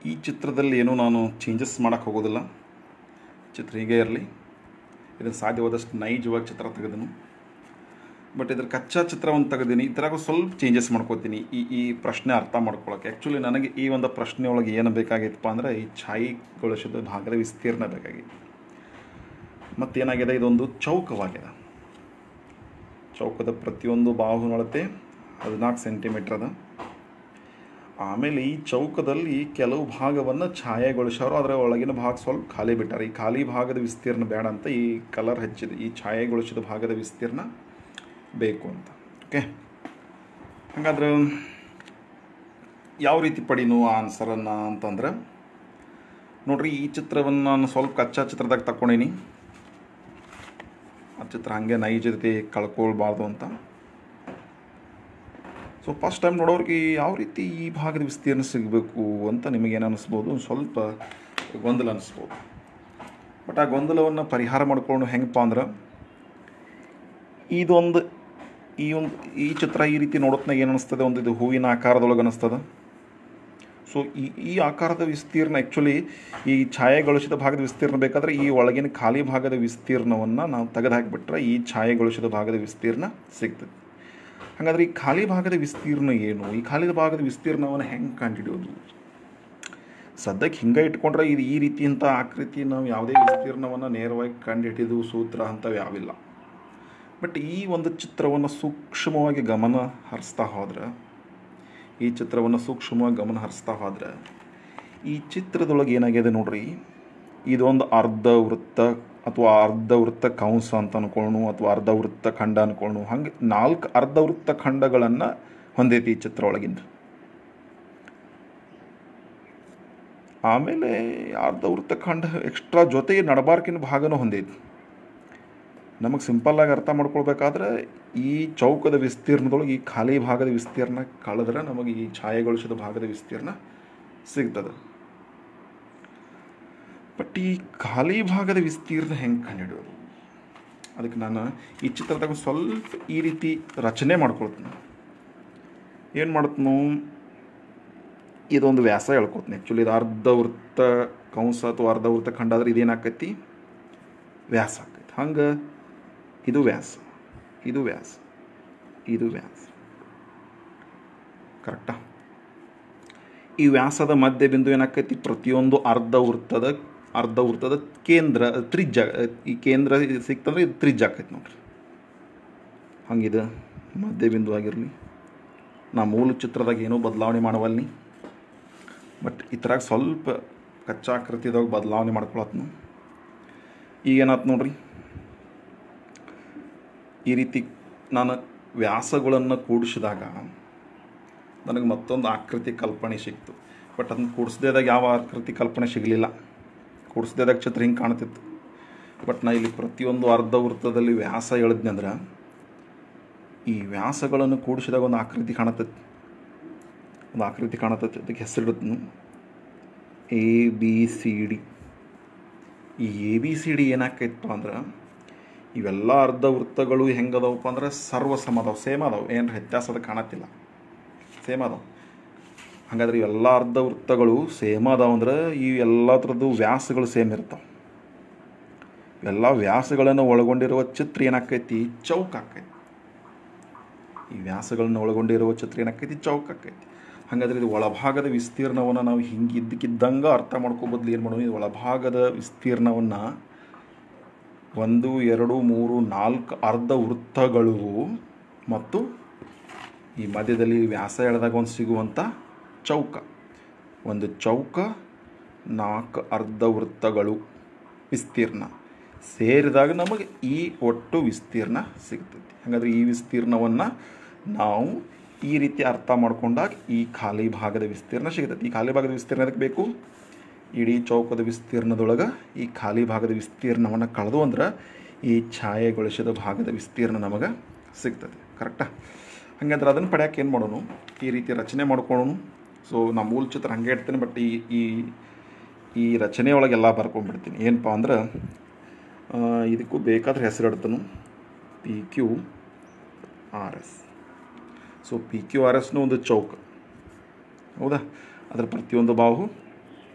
ಈ ಚಿತ್ರದಲ್ಲಿ ಏನೂ ನಾನು ಚೇಂಜಸ್ ಮಾಡೋಕ್ಕೆ ಹೋಗೋದಿಲ್ಲ ಚಿತ್ರ ಹೀಗೆ ಇರಲಿ ಇದನ್ನು ಸಾಧ್ಯವಾದಷ್ಟು ನೈಜವಾಗಿ ಚಿತ್ರ ತೆಗೆದನು ಬಟ್ ಇದ್ರ ಕಚ್ಚಾ ಚಿತ್ರವನ್ನು ತೆಗೆದೀನಿ ಇದ್ರಾಗ ಸ್ವಲ್ಪ ಚೇಂಜಸ್ ಮಾಡ್ಕೋತೀನಿ ಈ ಈ ಪ್ರಶ್ನೆ ಅರ್ಥ ಮಾಡ್ಕೊಳಕ್ಕೆ ಆ್ಯಕ್ಚುಲಿ ನನಗೆ ಈ ಒಂದು ಪ್ರಶ್ನೆ ಒಳಗೆ ಏನು ಬೇಕಾಗಿತ್ತಪ್ಪ ಅಂದರೆ ಈ ಛಾಯಿಗೊಳಿಸಿದ ಭಾಗದ ವಿಸ್ತೀರ್ಣ ಬೇಕಾಗಿತ್ತು ಮತ್ತೇನಾಗಿದೆ ಇದೊಂದು ಚೌಕವಾಗಿದೆ ಚೌಕದ ಪ್ರತಿಯೊಂದು ಬಾಹುನೊಳತೆ ಹದಿನಾಲ್ಕು ಸೆಂಟಿಮೀಟ್ರ್ ಅದ ಆಮೇಲೆ ಈ ಚೌಕದಲ್ಲಿ ಕೆಲವು ಭಾಗವನ್ನು ಛಾಯೆಗೊಳಿಸ್ಯಾರು ಅದರ ಒಳಗಿನ ಭಾಗ ಸ್ವಲ್ಪ ಖಾಲಿ ಬಿಟ್ಟಾರೆ ಈ ಖಾಲಿ ಭಾಗದ ವಿಸ್ತೀರ್ಣ ಬೇಡ ಅಂತ ಈ ಕಲರ್ ಹಚ್ಚಿದೆ ಈ ಛಾಯೆಗೊಳಿಸಿದ ಭಾಗದ ವಿಸ್ತೀರ್ಣ ಬೇಕು ಅಂತ ಓಕೆ ಹಾಗಾದ್ರೆ ಯಾವ ರೀತಿ ಪಡಿನು ಆ ಆನ್ಸರನ್ನು ಅಂತಂದ್ರೆ ನೋಡ್ರಿ ಈ ಚಿತ್ರವನ್ನು ನಾನು ಸ್ವಲ್ಪ ಕಚ್ಚಾ ಚಿತ್ರದಾಗ ತಗೊಂಡೀನಿ ಆ ಚಿತ್ರ ಹಾಗೆ ನೈಜತೆ ಕಳ್ಕೊಳ್ಬಾರ್ದು ಅಂತ ಸೊ ಫಸ್ಟ್ ಟೈಮ್ ನೋಡೋರಿಗೆ ಯಾವ ರೀತಿ ಈ ಭಾಗದ ವಿಸ್ತೀರ್ಣ ಸಿಗಬೇಕು ಅಂತ ನಿಮಗೇನು ಅನ್ನಿಸ್ಬೋದು ಒಂದು ಸ್ವಲ್ಪ ಗೊಂದಲ ಅನ್ನಿಸ್ಬೋದು ಬಟ್ ಆ ಗೊಂದಲವನ್ನು ಪರಿಹಾರ ಮಾಡ್ಕೊಂಡು ಹೆಂಗಪ್ಪ ಅಂದ್ರೆ ಇದೊಂದು ಈ ಒಂದು ಈ ಚಿತ್ರ ಈ ರೀತಿ ನೋಡೋತ್ನಾಗ ಏನು ಅನಿಸ್ತದೆ ಒಂದು ಇದು ಹೂವಿನ ಆಕಾರದೊಳಗೆ ಅನ್ನಿಸ್ತದೆ ಸೊ ಈ ಈ ಆಕಾರದ ವಿಸ್ತೀರ್ಣ ಆ್ಯಕ್ಚುಲಿ ಈ ಛಾಯೆಗೊಳಿಸಿದ ಭಾಗದ ವಿಸ್ತೀರ್ಣ ಬೇಕಾದರೆ ಈ ಒಳಗಿನ ಖಾಲಿ ಭಾಗದ ವಿಸ್ತೀರ್ಣವನ್ನು ನಾವು ತೆಗೆದು ಹಾಕಿಬಿಟ್ರೆ ಈ ಛಾಯೆಗೊಳಿಸಿದ ಭಾಗದ ವಿಸ್ತೀರ್ಣ ಸಿಗ್ತದೆ ಹಾಗಾದ್ರೆ ಈ ಖಾಲಿ ಭಾಗದ ವಿಸ್ತೀರ್ಣ ಏನು ಈ ಖಾಲಿ ಭಾಗದ ವಿಸ್ತೀರ್ಣವನ್ನು ಹೆಂಗೆ ಕಂಡುಹಿಡಿಯೋದು ಸದ್ಯಕ್ಕೆ ಹಿಂಗೆ ಇಟ್ಕೊಂಡ್ರೆ ಇದು ಈ ರೀತಿಯಂಥ ಆಕೃತಿ ನಾವು ಯಾವುದೇ ವಿಸ್ತೀರ್ಣವನ್ನು ನೇರವಾಗಿ ಕಂಡುಹಿಡಿದು ಸೂತ್ರ ಅಂಥವು ಯಾವಿಲ್ಲ ಬಟ್ ಈ ಒಂದು ಚಿತ್ರವನ್ನು ಸೂಕ್ಷ್ಮವಾಗಿ ಗಮನ ಹರಿಸ್ತಾ ಹೋದ್ರೆ ಈ ಚಿತ್ರವನ್ನು ಸೂಕ್ಷ್ಮವಾಗಿ ಗಮನ ಹರಿಸ್ತಾ ಹೋದ್ರೆ ಈ ಚಿತ್ರದೊಳಗೆ ಏನಾಗಿದೆ ನೋಡ್ರಿ ಇದೊಂದು ಅರ್ಧ ವೃತ್ತ ಅಥವಾ ಅರ್ಧ ವೃತ್ತ ಕಂಸ ಅಂತ ಅನ್ಕೊಳ್ಳು ಅಥವಾ ಅರ್ಧ ವೃತ್ತ ಖಂಡ ಅನ್ಕೊಳ್ಳು ಹಂಗೆ ನಾಲ್ಕು ಅರ್ಧ ವೃತ್ತ ಖಂಡಗಳನ್ನು ಹೊಂದೈತಿ ಈ ಚಿತ್ರ ಒಳಗಿಂದ ಆಮೇಲೆ ಅರ್ಧ ವೃತ್ತ ಖಂಡ ಎಕ್ಸ್ಟ್ರಾ ಜೊತೆಗೆ ನಡಬಾರ್ಕಿನ ಭಾಗನೂ ಹೊಂದೈತಿ ನಮಗೆ ಸಿಂಪಲ್ಲಾಗಿ ಅರ್ಥ ಮಾಡ್ಕೊಳ್ಬೇಕಾದ್ರೆ ಈ ಚೌಕದ ವಿಸ್ತೀರ್ಣದೊಳಗೆ ಈ ಖಾಲಿ ಭಾಗದ ವಿಸ್ತೀರ್ಣ ಕಳೆದ್ರೆ ನಮಗೆ ಈ ಛಾಯೆಗೊಳಿಸಿದ ಭಾಗದ ವಿಸ್ತೀರ್ಣ ಸಿಗ್ತದೆ ಬಟ್ ಈ ಖಾಲಿ ಭಾಗದ ವಿಸ್ತೀರ್ಣ ಹೆಂಗೆ ಕಂಡುಹಿಡಿಯೋದು ಅದಕ್ಕೆ ನಾನು ಈ ಚಿತ್ರದಾಗ ಸ್ವಲ್ಪ ಈ ರೀತಿ ರಚನೆ ಮಾಡ್ಕೊಳ್ತೀನಿ ಏನು ಮಾಡ್ತೀನಿ ಇದೊಂದು ವ್ಯಾಸ ಹೇಳ್ಕೊತೀನಿ ಆ್ಯಕ್ಚುಲಿ ಇದು ಅರ್ಧ ವೃತ್ತ ಕಂಸ ಅಥವಾ ಅರ್ಧ ವೃತ್ತ ಖಂಡ ಆದ್ರೆ ಇದೇನಾಕೈತಿ ವ್ಯಾಸ ಆಕೈತಿ ಹಂಗೆ ಇದು ವ್ಯಾಸ ಇದು ವ್ಯಾಸ ಇದು ವ್ಯಾಸ ಕರೆಕ್ಟಾ ಈ ವ್ಯಾಸದ ಮಧ್ಯ ಬಿಂದು ಏನಾಕೈತಿ ಪ್ರತಿಯೊಂದು ಅರ್ಧ ವೃತ್ತದ ಅರ್ಧ ವೃತ್ತದ ಕೇಂದ್ರ ತ್ರಿಜ್ಯ ಈ ಕೇಂದ್ರ ಸಿಕ್ತಂದ್ರೆ ಇದು ತ್ರಿಜ್ಯ ಆಕೈತಿ ನೋಡ್ರಿ ಹಂಗಿದೆ ಮಧ್ಯ ಬಿಂದು ಆಗಿರಲಿ ನಾ ಮೂಲ ಚಿತ್ರದಾಗ ಏನೂ ಬದಲಾವಣೆ ಮಾಡವಲ್ನಿ ಬಟ್ ಇದ್ರಾಗ ಸ್ವಲ್ಪ ಕಚ್ಚಾಕೃತಿದಾಗ ಬದಲಾವಣೆ ಮಾಡ್ಕೊಳತ್ನು ಈಗ ಏನಾಯ್ತು ನೋಡ್ರಿ ಈ ರೀತಿ ನಾನು ವ್ಯಾಸಗಳನ್ನು ಕೂಡಿಸಿದಾಗ ನನಗೆ ಮತ್ತೊಂದು ಆಕೃತಿ ಕಲ್ಪನೆ ಸಿಕ್ತು ಬಟ್ ಅದನ್ನು ಕೂಡಿಸ್ದೇದಾಗ ಯಾವ ಆಕೃತಿ ಕಲ್ಪನೆ ಸಿಗಲಿಲ್ಲ ಕೂಡಿಸ್ದೇದಾಗ ಚಿತ್ರ ಹಿಂಗೆ ಕಾಣ್ತಿತ್ತು ಬಟ್ ನಾ ಇಲ್ಲಿ ಪ್ರತಿಯೊಂದು ಅರ್ಧ ವೃತ್ತದಲ್ಲಿ ವ್ಯಾಸ ಎಳೆದ್ನಂದ್ರೆ ಈ ವ್ಯಾಸಗಳನ್ನು ಕೂಡಿಸಿದಾಗ ಒಂದು ಆಕೃತಿ ಕಾಣತೈತಿ ಒಂದು ಆಕೃತಿ ಕಾಣತೈತಿ ಅದಕ್ಕೆ ಹೆಸರಿಡುತ್ತನು ಎ ಬಿ ಸಿ ಡಿ ಈ ಎ ಬಿ ಸಿ ಡಿ ಏನಾಕೈತಪ್ಪ ಅಂದ್ರೆ ಇವೆಲ್ಲ ಅರ್ಧ ವೃತ್ತಗಳು ಹೆಂಗದವಪ್ಪ ಅಂದ್ರೆ ಸರ್ವ ಸಮ ಅದಾವೆ ಸೇಮ್ ಅದಾವೆ ಏನು ವ್ಯತ್ಯಾಸದ ಕಾಣತ್ತಿಲ್ಲ ಸೇಮ್ ಅದಾವೆ ಹಾಗಾದ್ರೆ ಇವೆಲ್ಲ ಅರ್ಧ ವೃತ್ತಗಳು ಸೇಮ್ ಅದಾವೆ ಅಂದ್ರೆ ಈ ಎಲ್ಲ ಥರದ್ದು ವ್ಯಾಸಗಳು ಸೇಮ್ ಇರ್ತಾವೆ ಇವೆಲ್ಲ ವ್ಯಾಸಗಳನ್ನು ಒಳಗೊಂಡಿರುವ ಚಿತ್ರ ಏನಾಕೈತಿ ಚೌಕ ಆಕೈತಿ ಈ ವ್ಯಾಸಗಳನ್ನು ಒಳಗೊಂಡಿರುವ ಚಿತ್ರ ಏನಾಕೈತಿ ಚೌಕ ಆಕೈತಿ ಹಾಗಾದ್ರೆ ಇದು ಒಳಭಾಗದ ವಿಸ್ತೀರ್ಣವನ್ನು ನಾವು ಹಿಂಗೆ ಇದ್ದಕ್ಕಿದ್ದಂಗೆ ಅರ್ಥ ಮಾಡ್ಕೋಬದ್ಲು ಏನು ಮಾಡೋದು ಇದು ಒಳಭಾಗದ ವಿಸ್ತೀರ್ಣವನ್ನು ಒಂದು ಎರಡು ಮೂರು ನಾಲ್ಕು ಅರ್ಧ ವೃತ್ತಗಳು ಮತ್ತು ಈ ಮಧ್ಯದಲ್ಲಿ ವ್ಯಾಸ ಎಳೆದಾಗ ಒಂದು ಸಿಗುವಂಥ ಚೌಕ ಒಂದು ಚೌಕ ನಾಲ್ಕು ಅರ್ಧ ವೃತ್ತಗಳು ವಿಸ್ತೀರ್ಣ ಸೇರಿದಾಗ ನಮಗೆ ಈ ಒಟ್ಟು ವಿಸ್ತೀರ್ಣ ಸಿಗ್ತೈತಿ ಹಾಗಾದ್ರೆ ಈ ವಿಸ್ತೀರ್ಣವನ್ನು ನಾವು ಈ ರೀತಿ ಅರ್ಥ ಮಾಡ್ಕೊಂಡಾಗ ಈ ಖಾಲಿ ಭಾಗದ ವಿಸ್ತೀರ್ಣ ಸಿಗ್ತೈತಿ ಈ ಖಾಲಿ ಭಾಗದ ವಿಸ್ತೀರ್ಣ ಅದಕ್ಕೆ ಬೇಕು ಇಡೀ ಚೌಕದ ವಿಸ್ತೀರ್ಣದೊಳಗೆ ಈ ಖಾಲಿ ಭಾಗದ ವಿಸ್ತೀರ್ಣವನ್ನು ಕಳೆದು ಅಂದ್ರೆ ಈ ಛಾಯೆಗೊಳಿಸಿದ ಭಾಗದ ವಿಸ್ತೀರ್ಣ ನಮಗೆ ಸಿಗ್ತದೆ ಕರೆಕ್ಟಾ ಹಾಗಂದ್ರೆ ಅದನ್ನು ಪಡ್ಯಾಕೆ ಏನು ಮಾಡೋಣ ಈ ರೀತಿ ರಚನೆ ಮಾಡ್ಕೊಳ್ಳೋಣ ಸೊ ನಾ ಮೂಲ ಚಿತ್ರ ಹಂಗೆ ಇಡ್ತೀನಿ ಬಟ್ ಈ ಈ ಈ ರಚನೆ ಒಳಗೆಲ್ಲ ಬರ್ಕೊಂಡ್ಬಿಡ್ತೀನಿ ಏನಪ್ಪ ಅಂದ್ರೆ ಆ, ಇದಕ್ಕೂ ಬೇಕಾದ್ರೆ ಹೆಸರು ಇಡ್ತಾನು P Q R S so P Q R ಎಸ್ನು ಒಂದು ಚೌಕ ಹೌದಾ ಅದರ ಪ್ರತಿಯೊಂದು ಬಾಹು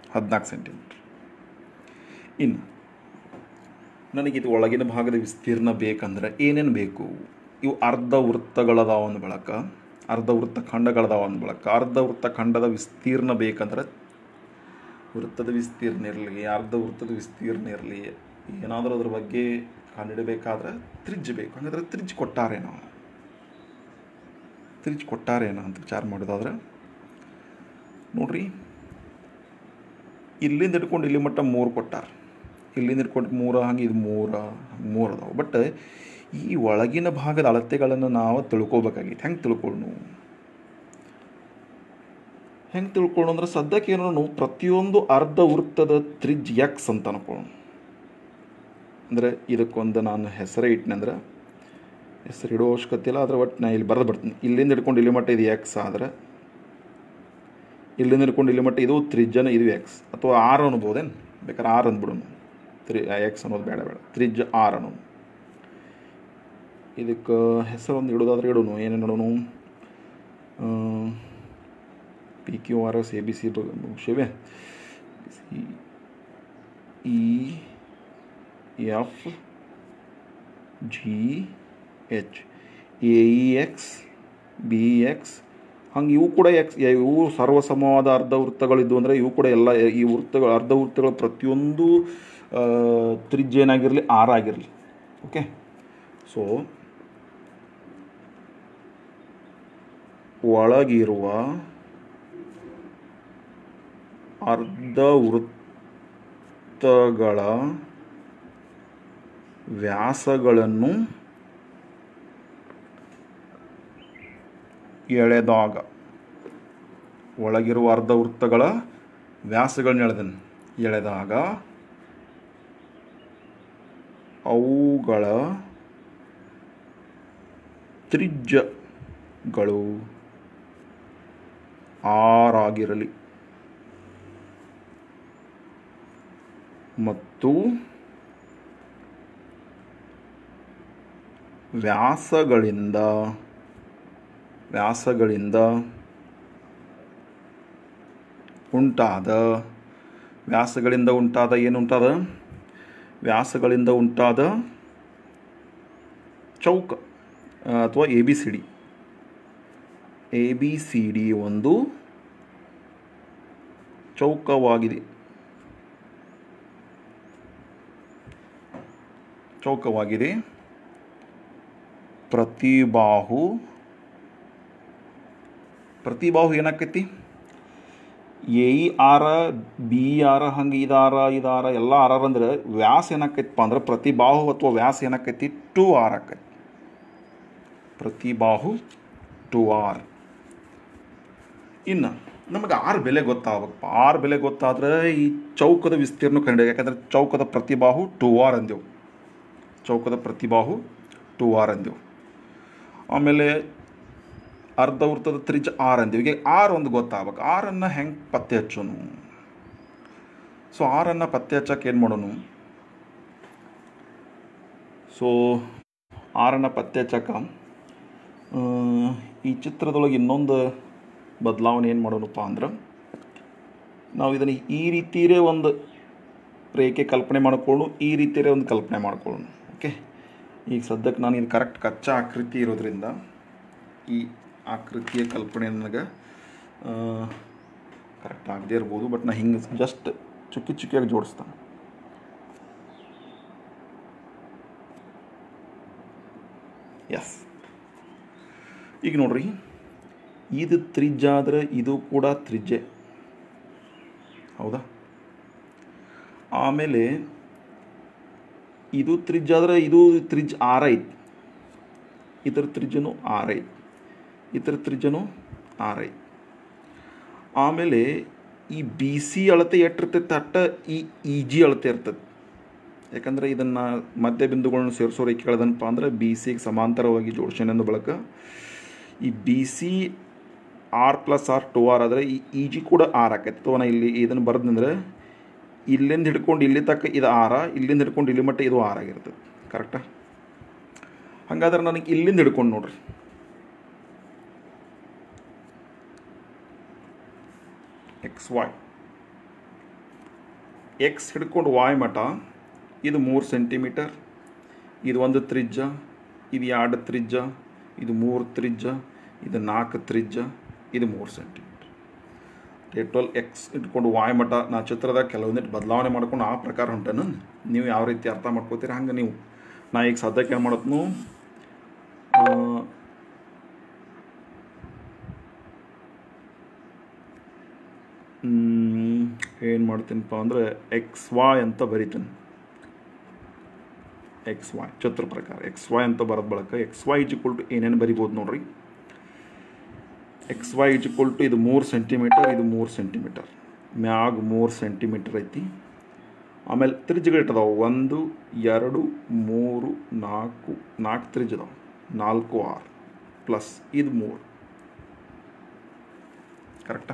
ಹದಿನಾಲ್ಕು ಸೆಂಟಿಮೀಟ್ರ್ ಇನ್ನು ನನಗಿದು ಒಳಗಿನ ಭಾಗದ ವಿಸ್ತೀರ್ಣ ಬೇಕಂದ್ರೆ ಏನೇನು ಬೇಕು ಇವು ಅರ್ಧ ವೃತ್ತಗಳದಾವ ಒಂದು ಬಳಕ ಅರ್ಧ ವೃತ್ತ ಖಂಡಗಳದಾವ ಒಂದು ಬಳಕ ಅರ್ಧ ವೃತ್ತ ಖಂಡದ ವಿಸ್ತೀರ್ಣ ಬೇಕಂದ್ರೆ ವೃತ್ತದ ವಿಸ್ತೀರ್ಣ ಇರಲಿ ಅರ್ಧ ವೃತ್ತದ ವಿಸ್ತೀರ್ಣ ಇರಲಿ ಏನಾದರೂ ಅದ್ರ ಬಗ್ಗೆ ಕಂಡಿಡಬೇಕಾದ್ರೆ ತ್ರಿಜ್ಯ ಬೇಕು ಹಾಗಾದ್ರೆ ತ್ರಿಜ್ಯ ಕೊಟ್ಟಾರೇನೋ ತ್ರಿಜ್ಯ ಕೊಟ್ಟಾರೇನೋ ಅಂತ ವಿಚಾರ ಮಾಡೋದಾದ್ರೆ ನೋಡ್ರಿ ಇಲ್ಲಿಂದ ಹಿಡ್ಕೊಂಡು ಇಲ್ಲಿ ಮಟ್ಟ ಮೂರು ಕೊಟ್ಟಾರ ಇಲ್ಲಿಂದ ಹಿಡ್ಕೊಂಡು ಮೂರ ಹಂಗೆ ಇದು ಮೂರ ಮೂರು ಅದಾವೆ ಬಟ್ ಈ ಒಳಗಿನ ಭಾಗದ ಅಳತೆಗಳನ್ನು ನಾವು ತಿಳ್ಕೊಬೇಕಾಗಿತ್ತು ಹೆಂಗೆ ತಿಳ್ಕೊಳ್ಳು ಹೆಂಗೆ ತಿಳ್ಕೊಳ್ಳು ಅಂದ್ರೆ ಸದ್ಯಕ್ಕೆ ಏನೋ ಪ್ರತಿಯೊಂದು ಅರ್ಧ ವೃತ್ತದ ತ್ರಿಜ್ ಎಕ್ಸ್ ಅಂತ ಅನ್ಕೊಳ್ಳೋಣ ಅಂದರೆ ಇದಕ್ಕೊಂದು ನಾನು ಹೆಸರೇ ಇಟ್ಟನಂದ್ರೆ ಹೆಸರು ಇಡೋ ಅವಶ್ಯಕತೆ ಇಲ್ಲ ಆದರೆ ಒಟ್ಟು ನಾ ಇಲ್ಲಿ ಬರೆದು ಬರ್ತೀನಿ ಇಲ್ಲಿಂದ ಹಿಡ್ಕೊಂಡು ಇಲ್ಲಿ ಮಟ್ಟ ಇದು ಎಕ್ಸ್ ಆದರೆ ಇಲ್ಲಿಂದ ಹಿಡ್ಕೊಂಡು ಇಲ್ಲಿ ಮಟ್ಟ ಇದು ತ್ರಿಜ್ಯನ ಇದು ಎಕ್ಸ್ ಅಥವಾ ಆರ್ ಅನ್ಬೋದೇನು ಬೇಕಾದ್ರೆ ಆರ್ ಅಂದ್ಬಿಡೋಣ ತ್ರಿ ಎಕ್ಸ್ ಅನ್ನೋದು ಬೇಡ ಬೇಡ ತ್ರಿಜ್ಯ ಆರ್ ಅನ್ನೋನು ಇದಕ್ಕೆ ಹೆಸರು ಒಂದು ಇಡೋದಾದ್ರೆ ಇಡೋನು ಏನೇನು ಇಡೋನು P Q R S A B C ಮುಗಿಸಿವೆ C E F G H A E X B X ಹಂಗೆ ಇವು ಕೂಡ ಎಕ್ಸ್ ಇವು ಸರ್ವಸಮವಾದ ಅರ್ಧ ವೃತ್ತಗಳಿದ್ದು ಅಂದರೆ ಇವು ಕೂಡ ಎಲ್ಲ ಈ ವೃತ್ತಗಳು ಅರ್ಧ ವೃತ್ತಗಳ ಪ್ರತಿಯೊಂದು ತ್ರಿಜ್ಯ ಏನಾಗಿರಲಿ ಆರ್ ಆಗಿರಲಿ ಓಕೆ ಸೊ ಒಳಗಿರುವ ಅರ್ಧ ವೃತ್ತಗಳ ವ್ಯಾಸಗಳನ್ನು ಎಳೆದಾಗ ಒಳಗಿರುವ ಅರ್ಧ ವೃತ್ತಗಳ ವ್ಯಾಸಗಳನ್ನ ಎಳೆದನು ಎಳೆದಾಗ ಅವುಗಳ ತ್ರಿಜ್ಯಗಳು ಆರಾಗಿರಲಿ ಮತ್ತು ವ್ಯಾಸಗಳಿಂದ ವ್ಯಾಸಗಳಿಂದ ಉಂಟಾದ ವ್ಯಾಸಗಳಿಂದ ಉಂಟಾದ ಏನುಂಟಾದ ವ್ಯಾಸಗಳಿಂದ ಉಂಟಾದ ಚೌಕ ಅಥವಾ A B C D A B C D ಒಂದು ಚೌಕವಾಗಿದೆ ಚೌಕವಾಗಿದೆ ಪ್ರತಿಬಾಹು ಪ್ರತಿಬಾಹು ಏನಾಕೈತಿ ಎ ಇ ಆರ ಬಿ ಆರ ಹಂಗೆ ಇದಾರ ಇದಾರ ಎಲ್ಲ ಆರ್ ಆರ್ ಅಂದ್ರೆ ವ್ಯಾಸ ಏನಾಕೈತಪ್ಪ ಅಂದ್ರೆ ಪ್ರತಿಬಾಹು ಅಥವಾ ವ್ಯಾಸ ಏನಾಕೈತಿ ಟು ಆರ್ ಆಕೈತಿ ಪ್ರತಿಬಾಹು ಟು ಆರ್ ಇನ್ನು ನಮಗೆ ಆರ್ ಬೆಲೆ ಗೊತ್ತಾಗಬೇಕಪ್ಪ ಆರ್ ಬೆಲೆ ಗೊತ್ತಾದ್ರೆ ಈ ಚೌಕದ ವಿಸ್ತೀರ್ಣ ಕಂಡು ಯಾಕಂದ್ರೆ ಚೌಕದ ಪ್ರತಿಬಾಹು ಟು ಆರ್ ಅಂದೆವು ಚೌಕದ ಪ್ರತಿಬಾಹು ಟು ಆರ್ ಅಂದೆವು ಆಮೇಲೆ ಅರ್ಧ ವೃತ್ತದ ತ್ರಿಜ್ಯ ಆರ್ ಅಂದೀವಿ ಈಗ ಆರ್ ಒಂದು ಗೊತ್ತಾಗ್ಬೇಕು ಆರನ್ನು ಹೆಂಗೆ ಪತ್ತೆ ಹಚ್ಚೋನು ಸೊ ಆರನ್ನು ಪತ್ತೆ ಹಚ್ಚಕ್ಕೆ ಏನು ಮಾಡೋನು ಸೊ ಆರನ್ನು ಪತ್ತೆ ಹಚ್ಚಕ್ಕೆ ಈ ಚಿತ್ರದೊಳಗೆ ಇನ್ನೊಂದು ಬದಲಾವಣೆ ಏನು ಮಾಡೋಣಪ್ಪ ಅಂದ್ರೆ ನಾವು ಇದನ್ನು ಈ ರೀತಿಯೇ ಒಂದು ರೇಖೆ ಕಲ್ಪನೆ ಮಾಡ್ಕೊಳ್ಳು ಈ ರೀತಿಯೇ ಒಂದು ಕಲ್ಪನೆ ಮಾಡ್ಕೊಳ್ಳೋಣ ಓಕೆ ಈಗ ಸದ್ಯಕ್ಕೆ ನಾನು ಇದು ಕರೆಕ್ಟ್ ಕಚ್ಚಾ ಆಕೃತಿ ಇರೋದ್ರಿಂದ ಈ ಆಕೃತಿಯ ಕಲ್ಪನೆ ನನಗೆ ಕರೆಕ್ಟ್ ಆಗದೇ ಇರ್ಬೋದು ಬಟ್ ನಾ ಹಿಂಗೆ ಜಸ್ಟ್ ಚುಕ್ಕಿ ಚುಕ್ಕಿಯಾಗಿ ಜೋಡಿಸ್ತಾನೆ ಎಸ್ ಈಗ ನೋಡ್ರಿ ಇದು ತ್ರಿಜ್ಯ ಆದರೆ ಇದು ಕೂಡ ತ್ರಿಜ್ಯ ಹೌದಾ ಆಮೇಲೆ ಇದು ತ್ರಿಜ್ಯ ಆದರೆ ಇದು ತ್ರಿಜ್ ಆರ್ ಐತಿ ಇದರ ತ್ರಿಜ್ಯನೂ ಆರ್ ಐತಿ ಇದರ ತ್ರಿಜ್ಯನೂ ಆರ್ ಐತಿ ಆಮೇಲೆ ಈ ಬಿ ಸಿ ಅಳತೆ ಎಟ್ಟಿರ್ತೈತೆ ಅಟ್ಟ ಈ ಇ ಜಿ ಅಳತೆ ಇರ್ತದೆ ಯಾಕಂದರೆ ಇದನ್ನು ಮಧ್ಯ ಬಿಂದುಗಳನ್ನು ಸೇರಿಸೋ ರೇಖೆಗಳದನಪ್ಪ ಅಂದ್ರೆ ಬಿ ಸಿಗೆ ಸಮಾಂತರವಾಗಿ ಜೋಡಿಸೋಣೆಂದು ಬಳಕ ಈ B C R plus R two R ಆದರೆ ಈ ಇ ಜಿ ಕೂಡ ಆರ್ ಆಕೈತೆ ಅಥವಾ ನಾ ಇಲ್ಲಿ ಇದನ್ನು ಬರೆದಂದ್ರೆ ಇಲ್ಲಿಂದ ಹಿಡ್ಕೊಂಡು ಇಲ್ಲಿ ತಕ್ಕ ಇದು ಆರ ಇಲ್ಲಿಂದ ಹಿಡ್ಕೊಂಡು ಇಲ್ಲಿ ಮಟ್ಟ ಇದು ಆರ್ ಆಗಿರ್ತದೆ ಕರೆಕ್ಟಾ ಹಾಗಾದ್ರೆ ನನಗೆ ಇಲ್ಲಿಂದ ಹಿಡ್ಕೊಂಡು ನೋಡ್ರಿ ಎಕ್ಸ್ ವೈ ಎಕ್ಸ್ ಹಿಡ್ಕೊಂಡು ವಾಯ್ ಮಟ ಇದು ಮೂರು ಸೆಂಟಿಮೀಟರ್ ಇದು ಒಂದು ತ್ರಿಜ್ಯ ಇದು ಎರಡು ತ್ರಿಜ್ಯ ಇದು ಮೂರು ತ್ರಿಜ್ಯ ಇದು ನಾಲ್ಕು ತ್ರಿಜ್ಯ ಇದು ಮೂರು ಸೆಂಟಿಮೀಟರ್ ಟೋಟಲ್ ಎಕ್ಸ್ ಇಟ್ಕೊಂಡು ವಾಯ್ ಮಟ ನಾ ಚಿತ್ರದಾಗ ಕೆಲವೊಂದಿಟ್ಟು ಬದಲಾವಣೆ ಮಾಡ್ಕೊಂಡು ಆ ಪ್ರಕಾರ ಹೊಂಟೇನು ನೀವು ಯಾವ ರೀತಿ ಅರ್ಥ ಮಾಡ್ಕೋತೀರಿ ಹಂಗೆ ನೀವು ನಾ ಈಗ ಸದ್ಯಕ್ಕೆ ಏನು ಮಾಡತ್ನು ಏನು ಮಾಡ್ತೀನಪ್ಪ ಅಂದರೆ ಎಕ್ಸ್ ವಾಯ್ ಅಂತ ಬರಿತೀನಿ ಎಕ್ಸ್ ವಾಯ್ ಚಿತ್ರ ಪ್ರಕಾರ ಎಕ್ಸ್ ವಾಯ್ ಅಂತ ಬರೋದು ಬಳಕ ಎಕ್ಸ್ ವಾಯ್ ಇಜ್ ಟು ಏನೇನು ಬರಿಬೋದು ನೋಡ್ರಿ ಎಕ್ಸ್ ವೈ ಇಜ್ ಟು ಇದು ಮೂರು ಸೆಂಟಿಮೀಟರ್ ಇದು ಮೂರು ಸೆಂಟಿಮೀಟರ್ ಮ್ಯಾಗ ಮೂರು ಸೆಂಟಿಮೀಟರ್ ಐತಿ ಆಮೇಲೆ ತ್ರಿಜ್ಯಗಳು ಇಟ್ಟದಾವೆ ಒಂದು ಎರಡು ಮೂರು ನಾಲ್ಕು ನಾಲ್ಕು ತ್ರಿಜ್ ಅದಾವೆ ನಾಲ್ಕು ಆರು ಪ್ಲಸ್ ಇದು ಮೂರು ಕರೆಕ್ಟಾ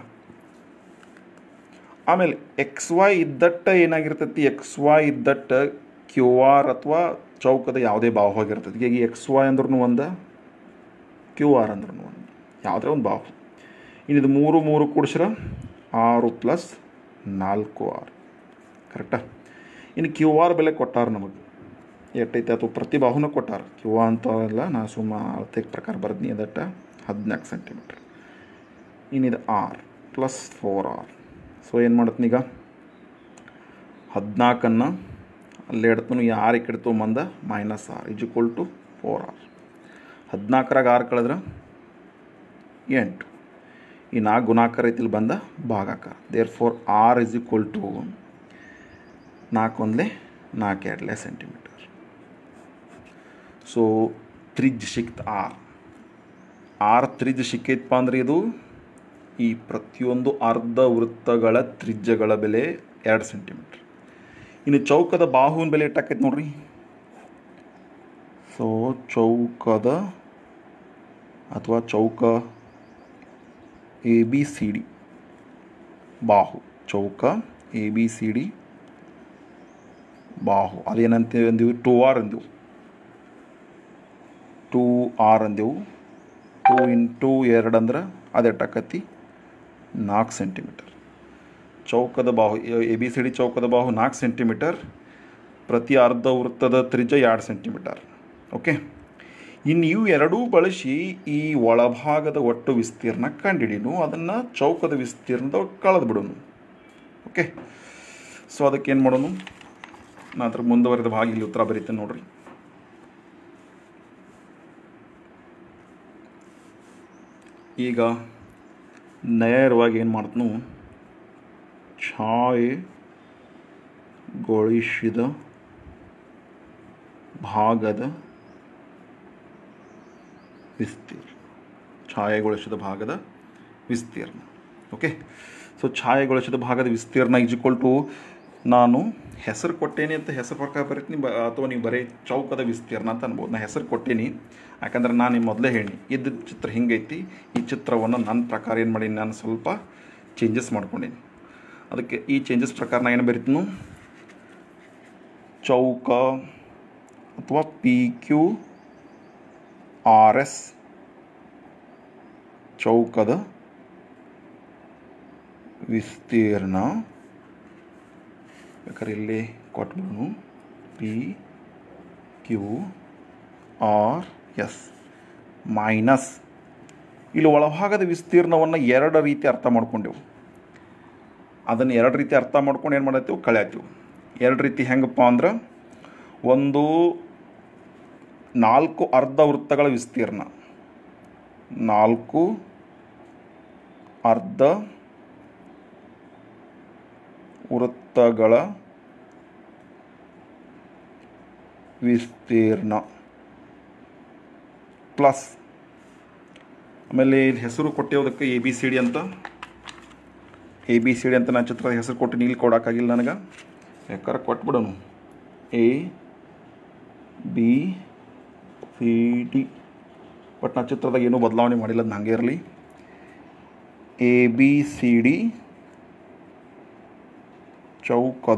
ಆಮೇಲೆ ಎಕ್ಸ್ ವೈ ಇದ್ದಟ್ಟ ಏನಾಗಿರ್ತೈತಿ ಎಕ್ಸ್ ವೈ ಇದ್ದಟ್ಟ ಕ್ಯೂ ಆರ್ ಅಥವಾ ಚೌಕದ ಯಾವುದೇ ಭಾವ ಆಗಿರ್ತೈತಿ ಈಗ ಎಕ್ಸ್ ವೈ ಅಂದ್ರೂ ಒಂದು ಕ್ಯೂ ಆರ್ ಅಂದ್ರೂ ಒಂದು ಯಾವುದೇ ಒಂದು ಬಾವು ಇನ್ನಿದು ಮೂರು ಮೂರು ಕೂಡಿಸ್ರ ಆರು ಪ್ಲಸ್ ನಾಲ್ಕು ಆರು ಕರೆಕ್ಟಾ ಇನ್ನು ಕ್ಯೂ ಆರ್ ಬೆಲೆ ಕೊಟ್ಟಾರ ನಮಗೆ ಎಷ್ಟೈತೆ ಅಥವಾ ಪ್ರತಿ ಬಾಹುನ ಕೊಟ್ಟಾರ ಕ್ಯೂ ಆರ್ ಅಂತಲ್ಲ ನಾ ಸುಮ್ಮ ಅಳತೆ ಪ್ರಕಾರ ಬರ್ದ್ನಿ ಅದಟ್ಟ ಹದಿನಾಲ್ಕು ಸೆಂಟಿಮೀಟ್ರ್ ಇನ್ನಿದು R plus four R so ಏನು ಮಾಡತ್ತೀನಿ ಈಗ ಹದಿನಾಲ್ಕನ್ನು ಅಲ್ಲಿ ಇಡ್ತಾನು ಈ ಆರು ಇಕ್ಕಿಡ್ತು ಮಂದ minus R is equal to four R ಹದಿನಾಲ್ಕರಾಗ ಆರು ಕಳೆದ್ರೆ ಎಂಟು ಈ ನಾಲ್ಕು ಗುಣಾಕಾರ ಐತಿಲ್ಲಿ ಬಂದ ಭಾಗಾಕಾರ there four R is equal to ನಾಲ್ಕು ಒಂದಲೇ ನಾಲ್ಕು ಎರಡಲೇ ಸೆಂಟಿಮೀಟರ್ ಸೊ ತ್ರಿಜ್ ಸಿಕ್ತು ಆರ್ ಆರ್ ತ್ರಿಜ್ ಸಿಕ್ಕೈತಪ್ಪ ಅಂದ್ರೆ ಇದು ಈ ಪ್ರತಿಯೊಂದು ಅರ್ಧ ವೃತ್ತಗಳ ತ್ರಿಜ್ಯಗಳ ಬೆಲೆ ಎರಡು ಸೆಂಟಿಮೀಟ್ರ್ ಇನ್ನು ಚೌಕದ ಬಾಹುವಿನ ಬೆಲೆ ಎಷ್ಟಾಕೈತೆ ನೋಡ್ರಿ ಸೊ ಚೌಕದ ಅಥವಾ ಚೌಕ ಎ ಬಿ ಸಿ ಡಿ ಬಾಹು ಚೌಕ ಎ ಬಿ ಸಿ ಡಿ ಬಾಹು ಅದೇನಂತ ಅಂದೀವಿ ಟೂ ಆರ್ ಅಂದೆವು ಟೂ ಆರ್ ಅಂದೆವು ಟೂ ಇಂಟು ಎರಡು ಅಂದ್ರೆ ಅದು ಎಷ್ಟಾಕತಿ ನಾಲ್ಕು ಸೆಂಟಿಮೀಟರ್ ಚೌಕದ ಬಾಹು ಎ ಬಿ ಸಿ ಡಿ ಚೌಕದ ಬಾಹು ನಾಲ್ಕು ಸೆಂಟಿಮೀಟರ್ ಪ್ರತಿ ಅರ್ಧ ವೃತ್ತದ ತ್ರಿಜ್ಯ ಎರಡು ಸೆಂಟಿಮೀಟರ್ ಓಕೆ ಇನ್ನು ಇವು ಎರಡೂ ಬಳಸಿ ಈ ಒಳಭಾಗದ ಒಟ್ಟು ವಿಸ್ತೀರ್ಣ ಕಂಡಿಡೀನು ಅದನ್ನು ಚೌಕದ ವಿಸ್ತೀರ್ಣದ ಕಳೆದು ಬಿಡೋನು ಓಕೆ ಸೊ ಅದಕ್ಕೆ ಏನು ಮಾಡೋನು ನಾನು ಅದ್ರ ಮುಂದುವರೆದ ಭಾಗ ಇಲ್ಲಿ ಉತ್ತರ ಬರೀತೇನೆ ನೋಡ್ರಿ ಈಗ ನೇರವಾಗಿ ಏನು ಮಾಡ್ತನು ಛಾಯೆಗೊಳಿಸಿದ ಭಾಗದ ವಿಸ್ತೀರ್ಣ ಛಾಯೆಗೊಳಿಸಿದ ಭಾಗದ ವಿಸ್ತೀರ್ಣ ಓಕೆ ಸೊ ಛಾಯೆಗೊಳಿಸಿದ ಭಾಗದ ವಿಸ್ತೀರ್ಣ ಈಜ್ಕೊಲ್ ಟು ನಾನು ಹೆಸರು ಕೊಟ್ಟೇನಿ ಅಂತ ಹೆಸರು ಪ್ರಕಾರ ಬರೀತೀನಿ ಬ ಅಥವಾ ನೀವು ಬರೀ ಚೌಕದ ವಿಸ್ತೀರ್ಣ ಅಂತ ಅನ್ಬೋದು ನಾನು ಹೆಸರು ಕೊಟ್ಟೇನಿ ಯಾಕಂದ್ರೆ ನಾನು ನಿಮ್ಮ ಮೊದಲೇ ಹೇಳಿ ಇದ್ದ ಚಿತ್ರ ಹಿಂಗೈತಿ ಈ ಚಿತ್ರವನ್ನು ನನ್ನ ಪ್ರಕಾರ ಏನು ಮಾಡೀನಿ ನಾನು ಸ್ವಲ್ಪ ಚೇಂಜಸ್ ಮಾಡ್ಕೊಂಡೀನಿ ಅದಕ್ಕೆ ಈ ಚೇಂಜಸ್ ಪ್ರಕಾರ ನಾನು ಏನು ಬರೀತೀನು ಚೌಕ ಅಥವಾ ಪಿ ಕ್ಯೂ ಆರ್ ಎಸ್ ಚೌಕದ ವಿಸ್ತೀರ್ಣ ಬೇಕಾದ್ರೆ ಇಲ್ಲಿ ಕೊಟ್ಬಿಡೋನು P Q R S minus ಇಲ್ಲಿ ಒಳಭಾಗದ ವಿಸ್ತೀರ್ಣವನ್ನು ಎರಡು ರೀತಿ ಅರ್ಥ ಮಾಡ್ಕೊಂಡೆವು ಅದನ್ನು ಎರಡು ರೀತಿ ಅರ್ಥ ಮಾಡ್ಕೊಂಡು ಏನು ಮಾಡತ್ತೀವಿ ಕಳೆಯತ್ತೀವಿ ಎರಡು ರೀತಿ ಹೆಂಗಪ್ಪ ಅಂದ್ರೆ ಒಂದು ನಾಲ್ಕು ಅರ್ಧ ವೃತ್ತಗಳ ವಿಸ್ತೀರ್ಣ ನಾಲ್ಕು ಅರ್ಧ ವೃತ್ತಗಳ ವಿಸ್ತೀರ್ಣ ಪ್ಲಸ್ ಆಮೇಲೆ ಇಲ್ಲಿ ಹೆಸರು ಕೊಟ್ಟಿರೋದಕ್ಕೆ ಎ ಬಿ ಸಿ ಡಿ ಅಂತ ಎ ಬಿ ಸಿ ಡಿ ಅಂತ ನಾನು ಚಿತ್ರದ ಹೆಸರು ಕೊಟ್ಟು ಇಲ್ಲಿ ಕೊಡೋಕ್ಕಾಗಿಲ್ಲ ನನಗೆ ಯಾಕಾರ ಕೊಟ್ಬಿಡೋನು A B C D but ನಾ ಚಿತ್ರದಾಗ ಏನೂ ಬದಲಾವಣೆ ಮಾಡಿಲ್ಲ ಅದು ಹಂಗೆ ಇರಲಿ ಎ ಬಿ ಸಿ ಡಿ ಚೌಕದ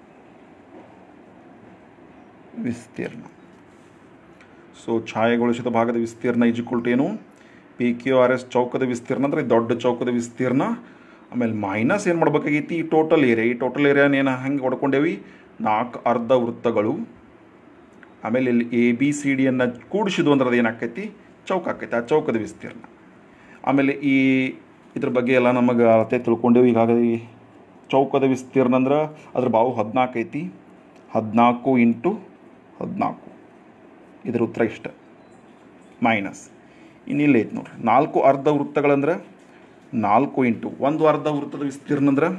ವಿಸ್ತೀರ್ಣ ಸೊ ಛಾಯೆಗೊಳಿಸಿದ ಭಾಗದ ವಿಸ್ತೀರ್ಣ ಇಜಿಕ್ವಲ್ ಟು ಏನು ಪಿ ಕ್ಯೂ ಆರ್ ಎಸ್ ಚೌಕದ ವಿಸ್ತೀರ್ಣ ಅಂದರೆ ದೊಡ್ಡ ಚೌಕದ ವಿಸ್ತೀರ್ಣ ಆಮೇಲೆ ಮೈನಸ್ ಏನು ಮಾಡ್ಬೇಕಾಗೈತಿ ಈ ಟೋಟಲ್ ಏರಿಯಾ ಈ ಟೋಟಲ್ ಏರಿಯಾನ ಏನು ಹಂಗೆ ಹೊಡ್ಕೊಂಡೇವಿ ನಾಲ್ಕು ಅರ್ಧ ವೃತ್ತಗಳು ಆಮೇಲೆ ಇಲ್ಲಿ ಎ ಬಿ ಸಿ ಡಿಯನ್ನು ಕೂಡಿಸಿದ್ವು ಅಂದ್ರೆ ಅದು ಏನಾಕೈತಿ ಚೌಕ ಆಕೈತಿ ಆ ಚೌಕದ ವಿಸ್ತೀರ್ಣ ಆಮೇಲೆ ಈ ಇದ್ರ ಬಗ್ಗೆ ಎಲ್ಲ ನಮಗೆ ಅಳತೆ ತಿಳ್ಕೊಂಡೇವು ಈಗಾಗಲೇ ಚೌಕದ ವಿಸ್ತೀರ್ಣ ಅಂದ್ರೆ ಅದ್ರ ಬಾವು ಹದಿನಾಲ್ಕು ಐತಿ ಹದಿನಾಲ್ಕು ಇಂಟು ಹದಿನಾಲ್ಕು ಇದ್ರ ಉತ್ತರ ಇಷ್ಟ ಮೈನಸ್ ಇನ್ನು ಇಲ್ಲಿ ಐತೆ ನೋಡ್ರಿ ನಾಲ್ಕು ಅರ್ಧ ವೃತ್ತಗಳಂದ್ರೆ ನಾಲ್ಕು ಇಂಟು ಒಂದು ಅರ್ಧ ವೃತ್ತದ ವಿಸ್ತೀರ್ಣ ಅಂದ್ರೆ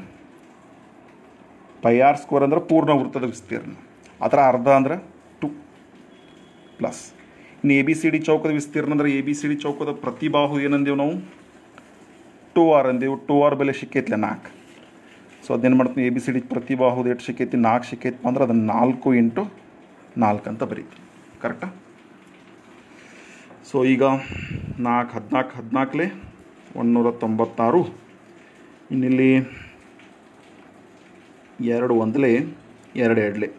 ಪೈ ಆರ್ ಸ್ಕ್ವೇರ್ ಅಂದ್ರೆ ಪೂರ್ಣ ವೃತ್ತದ ವಿಸ್ತೀರ್ಣ ಅದರ ಅರ್ಧ ಅಂದ್ರೆ ಟು ಪ್ಲಸ್ ಇನ್ನು ಎ ಬಿ ಸಿ ಡಿ ಚೌಕದ ವಿಸ್ತೀರ್ಣ ಅಂದ್ರೆ ಎ ಬಿ ಸಿ ಡಿ ಚೌಕದ ಪ್ರತಿ ಬಾಹು ಏನಂದೇವು ನಾವು ಟು ಆರ್ ಅಂದೇವು ಟು ಆರ್ ಬೆಲೆ ಸಿಕ್ಕೈತ್ಲೆ ನಾಲ್ಕು ಸೊ ಅದೇನು ಮಾಡ್ತೀನಿ ಎ ಬಿ ಸಿ ಡಿ ಪ್ರತಿ ಬಾಹುದು ಎಷ್ಟು ಸಿಕ್ಕೈತಿ ನಾಲ್ಕು ಸಿಕ್ಕೈತಿ ಅಂದ್ರೆ ಅದನ್ನು ನಾಲ್ಕು ಇಂಟು ನಾಲ್ಕು ಅಂತ ಬರೀತೀವಿ ಕರೆಕ್ಟಾ ಸೊ ಈಗ ನಾಲ್ಕು ಹದಿನಾಲ್ಕು ಹದಿನಾಲ್ಕಲೆ ಒಂದುನೂರ ತೊಂಬತ್ತಾರು ಇನ್ನಿಲ್ಲಿ ಎರಡು ಒಂದಲೇ ಎರಡು ಎರಡಲೆ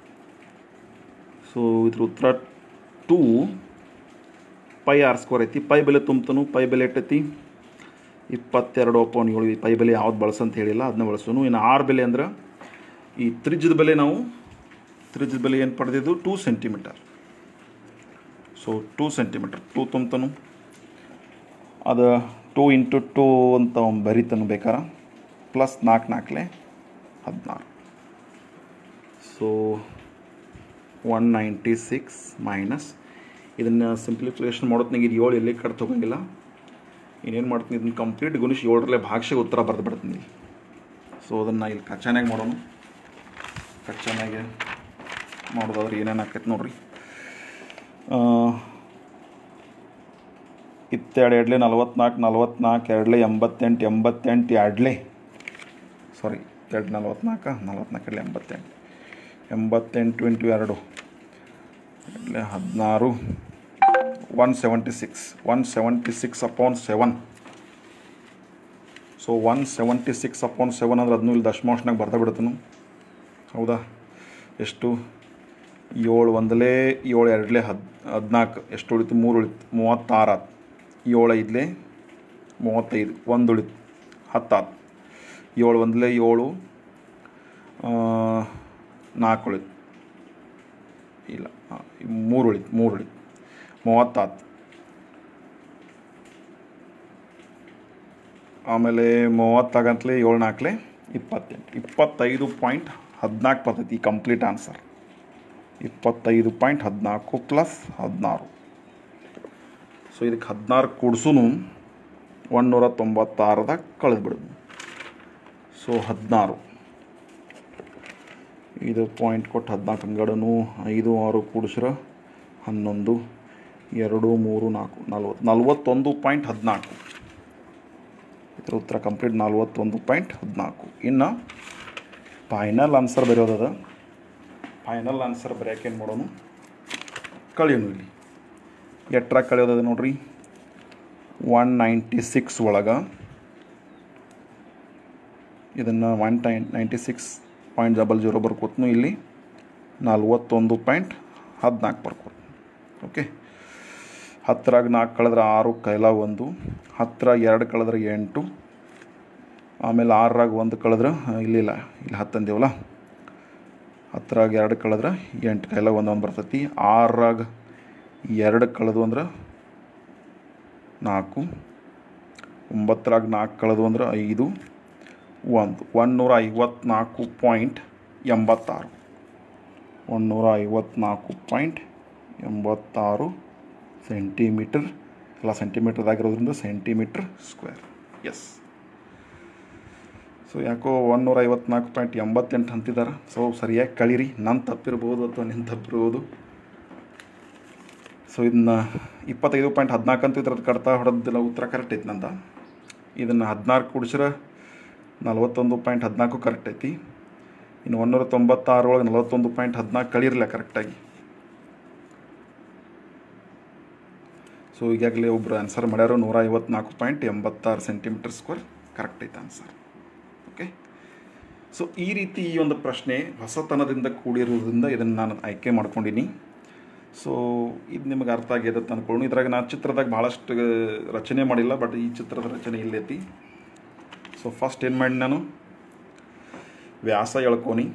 ಸೊ ಇದ್ರ ಉತ್ತರ ಟೂ ಪೈ ಆರ್ ಸ್ಕೋರ್ ಐತಿ ಪೈ ಬೆಲೆ ತುಂಬ್ತನು ಪೈ ಬೆಲೆ ಎಟ್ಟೈತಿ ಇಪ್ಪತ್ತೆರಡು ಅಪೌನ್ ಏಳು ಈ ಪೈ ಬೆಲೆ ಯಾವ್ದು ಬಳಸಂತ ಹೇಳಿಲ್ಲ ಅದನ್ನ ಬಳಸೋನು ಇನ್ನು ಆರ್ ಬೆಲೆ ಅಂದ್ರೆ ಈ ತ್ರಿಜ್ಯದ ಬೆಲೆ ನಾವು ತ್ರಿಜ್ಯದ ಬೆಲೆ ಏನು ಪಡೆದಿದ್ದು two centimetre so two centimetre two ತುಂಬ್ತನು ಅದು ಟೂ ಇಂಟು ಟೂ ಅಂತ ಅವ್ನು ಬರಿತನು ಬೇಕಾರ ಪ್ಲಸ್ ನಾಲ್ಕು ನಾಲ್ಕಲೆ ಹದಿನಾರು so one ninety six minus ಇದನ್ನು ಸಿಂಪ್ಲಿಫಿಕೇಷನ್ ಮಾಡೋತ್ನಾಗ ಇದು ಏಳು ಎಲ್ಲಿ ಕಡೆ ತೊಗೊಂಗಿಲ್ಲ ಇನ್ನೇನು ಮಾಡ್ತೀನಿ ಇದನ್ನು ಕಂಪ್ಲೀಟ್ ಗುಣಿಸಿ ಏಳರಲ್ಲೇ ಭಾಗಶಃ ಉತ್ತರ ಬರೆದು ಬಿಡ್ತೀನಿ ಸೊ ಅದನ್ನು ಇಲ್ಲಿ ಕಚ್ಚಾನಾಗ ಮಾಡೋಣ ಕಚ್ಚಾನಾಗೆ ಮಾಡೋದಾದ್ರೆ ಏನೇನು ಆಕೈತೆ ನೋಡ್ರಿ ಇತ್ತೆರಡು ಎರಡ್ಲೆ ನಲ್ವತ್ನಾಲ್ಕು ನಲ್ವತ್ನಾಲ್ಕು ಎರಡ್ಲೆ ಎಂಬತ್ತೆಂಟು ಎಂಬತ್ತೆಂಟು ಎರಡ್ಲೆ ಸಾರಿ ಎರಡು ನಲ್ವತ್ನಾಲ್ಕು ನಲ್ವತ್ನಾಲ್ಕು ಎರಡ್ಲೆ ಎಂಬತ್ತೆಂಟು ಎಂಬತ್ತೆಂಟು ಇಂಟು ಎರಡು ಎರಡ್ಲೆ ಹದಿನಾರು one seventy six one seventy six upon seven so one seventy six upon seven ಅಂದ್ರೆ ಅದನ್ನೂ ಇಲ್ಲಿ ದಶಮಾಂಶನಾಗ ಬರ್ತಾ ಬಿಡ್ತನು ಹೌದಾ ಎಷ್ಟು ಏಳು ಒಂದಲೇ ಏಳು ಎರಡಲೇ ಹದ್ ಹದಿನಾಲ್ಕು ಎಷ್ಟು ಉಳಿತು ಮೂರು ಉಳಿತು ಮೂವತ್ತಾರು ಆತು ಏಳು ಐದಲೇ ಮೂವತ್ತೈದು ಒಂದು ಉಳಿತು ಹತ್ತಾತು ಏಳು ಒಂದಲೇ ಏಳು ನಾಲ್ಕು ಉಳಿತು ಇಲ್ಲ ಹಾಂ, ಮೂರು ಉಳಿತು ಮೂರು ಉಳಿತು ಮೂವತ್ತಾತು ಆಮೇಲೆ ಮೂವತ್ತಾಗಂತಲೇ ಏಳು ನಾಲ್ಕಲೆ ಇಪ್ಪತ್ತೆಂಟು ಇಪ್ಪತ್ತೈದು ಪಾಯಿಂಟ್ ಹದಿನಾಲ್ಕು ಬರ್ತೈತಿ ಈ ಕಂಪ್ಲೀಟ್ ಆನ್ಸರ್ ಇಪ್ಪತ್ತೈದು ಪಾಯಿಂಟ್ ಹದಿನಾಲ್ಕು ಪ್ಲಸ್ ಹದಿನಾರು ಸೊ ಇದಕ್ಕೆ ಹದಿನಾರು ಕೂಡ್ಸೂನು ಒಂದುನೂರ ತೊಂಬತ್ತಾರದಾಗ ಕಳೆದ್ಬಿಡೋದು ಸೊ ಹದಿನಾರು ಇದು ಪಾಯಿಂಟ್ ಕೊಟ್ಟು ಹದಿನಾಲ್ಕು ಅಂಗಡನು ಐದು ಆರು ಕೂಡಿಸ್ರ ಹನ್ನೊಂದು ಎರಡು ಮೂರು ನಾಲ್ಕು ನಲ್ವತ್ತು ನಲ್ವತ್ತೊಂದು ಪಾಯಿಂಟ್ ಹದಿನಾಲ್ಕು ಇದರ ಉತ್ತರ ಕಂಪ್ಲೀಟ್ ನಲ್ವತ್ತೊಂದು ಪಾಯಿಂಟ್ ಹದಿನಾಲ್ಕು ಇನ್ನು ಫೈನಲ್ ಆನ್ಸರ್ ಬರೆಯೋದದ ಫೈನಲ್ ಆನ್ಸರ್ ಬರೆಯೋಕೆ ಏನು ಮಾಡೋನು ಕಳಿಯೋನು ಇಲ್ಲಿ ಎಟ್ರಾಗ ಕಳಿಯೋದದ ನೋಡ್ರಿ ಒನ್ ನೈಂಟಿ ಸಿಕ್ಸ್ ಒಳಗೆ ಇದನ್ನು ಒನ್ ಟೈ ninety six point double zero ಬರ್ಕೋತ್ನು ಇಲ್ಲಿ ನಲ್ವತ್ತೊಂದು ಪಾಯಿಂಟ್ ಹದಿನಾಲ್ಕು ಬರ್ಕೋತು ಓಕೆ ಹತ್ತರಾಗ ನಾಲ್ಕು ಕಳೆದ್ರೆ ಆರು ಕೈಲ ಒಂದು ಹತ್ತರ ಎರಡು ಕಳೆದ್ರೆ ಎಂಟು ಆಮೇಲೆ ಆರರಾಗ ಒಂದು ಕಳೆದ್ರೆ ಇಲ್ಲಿಲ್ಲ ಇಲ್ಲಿ ಹತ್ತು ಅಂದೇವಲ್ಲ ಹತ್ತರಾಗ ಎರಡು ಕಳೆದ್ರೆ ಎಂಟು ಕೈಲ ಒಂದು ಒಂದು ಬರ್ತೈತಿ ಆರರಾಗ ಎರಡು ಕಳೆದು ಅಂದ್ರೆ ನಾಲ್ಕು ಒಂಬತ್ತರಾಗ ನಾಲ್ಕು ಕಳೆದು ಅಂದ್ರೆ ಐದು ಒಂದು ಒಂದುನೂರ ಐವತ್ನಾಲ್ಕು ಪಾಯಿಂಟ್ ಎಂಬತ್ತಾರು ಒಂದುನೂರ ಐವತ್ನಾಲ್ಕು ಪಾಯಿಂಟ್ ಎಂಬತ್ತಾರು ಸೆಂಟಿಮೀಟರ್ ಎಲ್ಲ ಸೆಂಟಿಮೀಟರ್ದಾಗಿರೋದ್ರಿಂದ ಸೆಂಟಿಮೀಟ್ರ್ ಸ್ಕ್ವೇರ್ ಎಸ್ ಸೊ ಯಾಕೋ ಒಂದುನೂರ ಐವತ್ನಾಲ್ಕು ಪಾಯಿಂಟ್ ಎಂಬತ್ತೆಂಟು ಅಂತಿದ್ದಾರೆ ಸೊ ಸರಿಯಾಗಿ ಕಳೀರಿ ನನ್ನ ತಪ್ಪಿರ್ಬೋದು ಅಥವಾ ನಿನ್ನ ತಪ್ಪಿರ್ಬೋದು ಸೊ ಇದನ್ನ ಇಪ್ಪತ್ತೈದು ಪಾಯಿಂಟ್ ಹದಿನಾಲ್ಕು ಅಂತ ಇದ್ರದ್ದು ಕಡ್ತಾ ಹೊಡೆದಿಲ್ಲ ಉತ್ತರ ಕರೆಕ್ಟ್ ಐತಿ ನಂದ ಇದನ್ನು ಹದಿನಾರು ಕೂಡಿಸ್ರೆ ನಲ್ವತ್ತೊಂದು ಪಾಯಿಂಟ್ ಹದಿನಾಲ್ಕು ಕರೆಕ್ಟ್ ಐತಿ ಇನ್ನು ಒಂದೂರ ತೊಂಬತ್ತಾರು ಒಳಗೆ ನಲವತ್ತೊಂದು ಪಾಯಿಂಟ್ ಹದಿನಾಲ್ಕು ಕಳೀರಿಲ್ಲ ಕರೆಕ್ಟಾಗಿ ಸೊ ಈಗಾಗಲೇ ಒಬ್ಬರು ಆನ್ಸರ್ ಮಾಡ್ಯಾರ ನೂರ ಐವತ್ನಾಲ್ಕು ಪಾಯಿಂಟ್ ಎಂಬತ್ತಾರು ಸೆಂಟಿಮೀಟರ್ ಸ್ಕ್ವೇರ್ ಕರೆಕ್ಟ್ ಐತೆ ಆನ್ಸರ್ ಓಕೆ ಸೊ ಈ ರೀತಿ ಈ ಒಂದು ಪ್ರಶ್ನೆ ಹೊಸತನದಿಂದ ಕೂಡಿರೋದ್ರಿಂದ ಇದನ್ನು ನಾನು ಆಯ್ಕೆ ಮಾಡ್ಕೊಂಡಿನಿ ಸೊ ಇದು ನಿಮಗೆ ಅರ್ಥ ಆಗ್ಯದ ಅಂತ ಅನ್ಕೊಳ್ಳು ಇದ್ರಾಗ ನಾನು ಚಿತ್ರದಾಗ ಭಾಳಷ್ಟು ರಚನೆ ಮಾಡಿಲ್ಲ ಬಟ್ ಈ ಚಿತ್ರದ ರಚನೆ ಇಲ್ಲೈತಿ ಸೊ ಸೊ ಫಸ್ಟ್ ಏನು ಮಾಡಿ ನಾನು ವ್ಯಾಸ ಎಳ್ಕೊನಿ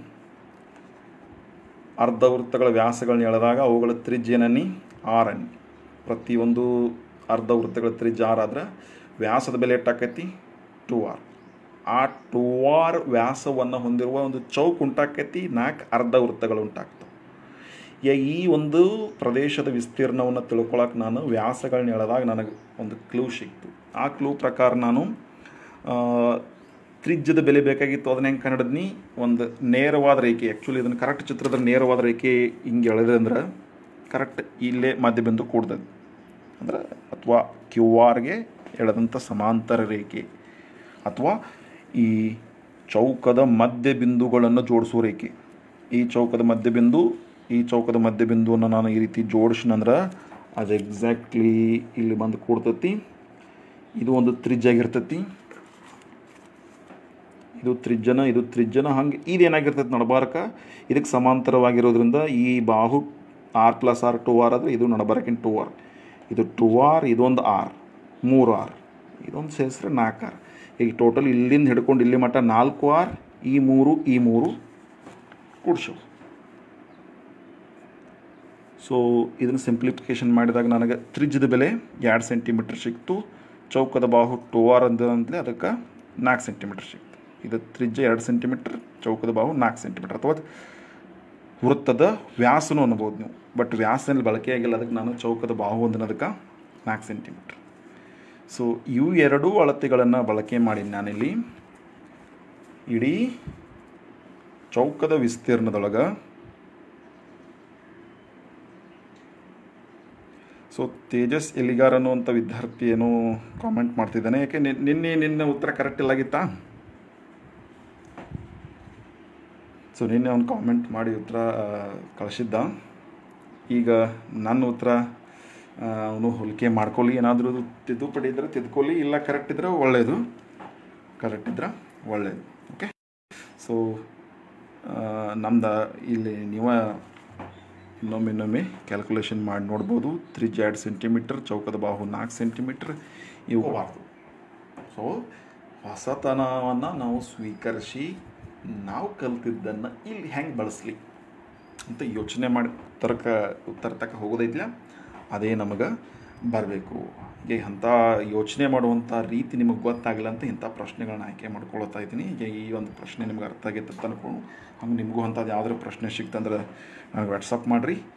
ಅರ್ಧ ವೃತ್ತಗಳ ವ್ಯಾಸಗಳನ್ನ ಎಳೆದಾಗ ಅವುಗಳ ತ್ರಿಜ್ಯನನಿ ಆರ್ ಅನ್ನಿ ಪ್ರತಿಯೊಂದು ಅರ್ಧ ವೃತ್ತಗಳ ತ್ರಿಜ್ಯ ಆರ್ ಆದ್ರೆ ವ್ಯಾಸದ ಬೆಲೆ ಎಷ್ಟಾಕೈತಿ ಟು ಆರ್ ಆ ಟು ಆರ್ ವ್ಯಾಸವನ್ನು ಹೊಂದಿರುವ ಒಂದು ಚೌಕ್ ಉಂಟಾಕೈತಿ ನಾಲ್ಕು ಅರ್ಧ ವೃತ್ತಗಳು ಉಂಟಾಗ್ತವೆ ಈಗ ಈ ಒಂದು ಪ್ರದೇಶದ ವಿಸ್ತೀರ್ಣವನ್ನು ತಿಳ್ಕೊಳಕ್ಕೆ ನಾನು ವ್ಯಾಸಗಳನ್ನ ಎಳೆದಾಗ ನನಗೆ ಒಂದು ಕ್ಲೂ ಸಿಕ್ತು ಆ ಕ್ಲೂ ಪ್ರಕಾರ ನಾನು ಆ, ತ್ರಿಜ್ಯದ ಬೆಲೆ ಬೇಕಾಗಿತ್ತು ಅದನ್ನ ಹೆಂಗೆ ಕಂಡಿದ್ನಿ ಒಂದು ನೇರವಾದ ರೇಖೆ ಆ್ಯಕ್ಚುಲಿ ಇದನ್ನು ಕರೆಕ್ಟ್ ಚಿತ್ರದ ನೇರವಾದ ರೇಖೆ ಹಿಂಗೆ ಎಳೆದೆ ಅಂದ್ರೆ ಕರೆಕ್ಟ್ ಇಲ್ಲೇ ಮಧ್ಯಬಿಂದು ಕೂಡ್ತದೆ ಅಂದ್ರೆ ಅಥವಾ ಕ್ಯೂ ಆರ್ಗೆ ಎಳೆದಂಥ ಸಮಾಂತರ ರೇಖೆ ಅಥವಾ ಈ ಚೌಕದ ಮಧ್ಯ ಬಿಂದುಗಳನ್ನು ಜೋಡಿಸುವ ರೇಖೆ ಈ ಚೌಕದ ಮಧ್ಯಬಿಂದು ಈ ಚೌಕದ ಮಧ್ಯಬಿಂದುವನ್ನು ನಾನು ಈ ರೀತಿ ಜೋಡಿಸಿನಂದ್ರೆ ಅದು ಎಕ್ಸಾಕ್ಟ್ಲಿ ಇಲ್ಲಿ ಬಂದು ಕೂಡ್ತತಿ ಇದು ಒಂದು ತ್ರಿಜ್ಯ ಆಗಿರ್ತೈತಿ ಇದು ತ್ರಿಜ್ಯನ ಇದು ತ್ರಿಜ್ಯನ ಹಂಗೆ ಇದೇನಾಗಿರ್ತೈತೆ ನಡಬಾರಕ ಇದಕ್ಕೆ ಸಮಾಂತರವಾಗಿರೋದ್ರಿಂದ ಈ ಬಾಹು r plus R two R ಆದರೆ ಇದು ನಡಬಾರಕಿನ ಟು ಆರ್ ಇದು ಟು ಆರ್ ಇದೊಂದು ಆರ್ ಮೂರು ಆರ್ ಇದೊಂದು ಸೇರಿಸ್ರೆ ನಾಲ್ಕು ಆರ್ ಈಗ ಟೋಟಲ್ ಇಲ್ಲಿಂದ ಹಿಡ್ಕೊಂಡು ಇಲ್ಲಿ ಮಟ್ಟ ನಾಲ್ಕು ಆರ್ ಈ ಮೂರು ಈ ಮೂರು ಕೂಡ್ಸು ಸೊ ಇದನ್ನು ಸಿಂಪ್ಲಿಫಿಕೇಶನ್ ಮಾಡಿದಾಗ ನನಗೆ ತ್ರಿಜ್ಯದ ಬೆಲೆ ಎರಡು ಸೆಂಟಿಮೀಟರ್ ಸಿಕ್ತು ಚೌಕದ ಬಾಹು ಟು ಆರ್ ಅಂತಂದರೆ ಅದಕ್ಕೆ ನಾಲ್ಕು ಸೆಂಟಿಮೀಟರ್ ಸಿಕ್ತು ಇದು ತ್ರಿಜ್ಯ ಎರಡು ಸೆಂಟಿಮೀಟರ್ ಚೌಕದ ಬಾಹು ನಾಲ್ಕು ಸೆಂಟಿಮೀಟರ್ ಅಥವಾ ವೃತ್ತದ ವ್ಯಾಸನೂ ಅನ್ಬೋದು ನೀವು ಬಟ್ ವ್ಯಾಸನಲ್ಲಿ ಬಳಕೆಯಾಗಿಲ್ಲ ಅದಕ್ಕೆ ನಾನು ಚೌಕದ ಬಾಹು ಅಂದಿನದಕ್ಕೆ ನಾಲ್ಕು ಸೆಂಟಿಮೀಟರ್ ಸೊ ಇವು ಎರಡೂ ಅಳತೆಗಳನ್ನು ಬಳಕೆ ಮಾಡಿ ನಾನಿಲ್ಲಿ ಇಡೀ ಚೌಕದ ವಿಸ್ತೀರ್ಣದೊಳಗೆ ಸೊ ತೇಜಸ್ ಎಲಿಗಾರ್ ಅನ್ನುವಂಥ ವಿದ್ಯಾರ್ಥಿ ಏನೋ ಕಾಮೆಂಟ್ ಮಾಡ್ತಿದ್ದಾನೆ ಯಾಕೆ ನಿನ್- ನಿನ್ನೆ ನಿನ್ನ ಉತ್ತರ ಕರೆಕ್ಟ್ ಇಲ್ಲಾಗಿತ್ತಾ ಸೊ ನಿನ್ನೆ ಅವ್ನು ಕಾಮೆಂಟ್ ಮಾಡಿ ಉತ್ತರ ಆ, ಕಳಿಸಿದ್ದ ಈಗ ನನ್ನ ಉತ್ತರ ಅವನು ಹೋಲಿಕೆ ಮಾಡ್ಕೊಳ್ಳಿ ಏನಾದರೂ ತಿದ್ದುಪಡಿ ಇದ್ದರೆ ತಿದ್ಕೊಳ್ಳಿ ಇಲ್ಲ ಕರೆಕ್ಟ್ ಇದ್ದರೆ ಒಳ್ಳೆಯದು ಕರೆಕ್ಟ್ ಇದ್ರೆ ಒಳ್ಳೆಯದು ಓಕೆ ಸೊ ನಮ್ದು ಇಲ್ಲಿ ನೀವು ಇನ್ನೊಮ್ಮೆ ಇನ್ನೊಮ್ಮೆ ಕ್ಯಾಲ್ಕುಲೇಷನ್ ಮಾಡಿ ನೋಡ್ಬೋದು ತ್ರಿಜ್ಯ ಎರಡು ಸೆಂಟಿಮೀಟರ್ ಚೌಕದ ಬಾಹು ನಾಲ್ಕು ಸೆಂಟಿಮೀಟ್ರ್ ಇವು ಬಾರ್ದು ಸೊ ಹೊಸತನವನ್ನು ನಾವು ಸ್ವೀಕರಿಸಿ ನಾವು ಕಲ್ತಿದ್ದನ್ನು ಇಲ್ಲಿ ಹೆಂಗೆ ಬಳಸಲಿ ಅಂತ ಯೋಚನೆ ಮಾಡಿ ಉತ್ತರಕ ಉತ್ತರ ತಕ್ಕ ಹೋಗೋದೈತಿಲ್ಲ ಅದೇ ನಮಗೆ ಬರಬೇಕು ಈಗ ಅಂಥ ಯೋಚನೆ ಮಾಡುವಂಥ ರೀತಿ ನಿಮಗೆ ಗೊತ್ತಾಗಲ್ಲ ಅಂತ ಇಂಥ ಪ್ರಶ್ನೆಗಳನ್ನ ಆಯ್ಕೆ ಮಾಡ್ಕೊಳ್ತಾ ಇದ್ದೀನಿ ಈಗ ಈ ಒಂದು ಪ್ರಶ್ನೆ ನಿಮ್ಗೆ ಅರ್ಥ ಆಗೈತೆ ಅಂತ ಅನ್ಕೊಂಡು ಹಂಗೆ ನಿಮಗೂ ಅಂಥದ್ದು ಯಾವ್ದಾರು ಪ್ರಶ್ನೆ ಸಿಕ್ತಂದ್ರೆ ನನಗೆ ವಾಟ್ಸಪ್ ಮಾಡಿರಿ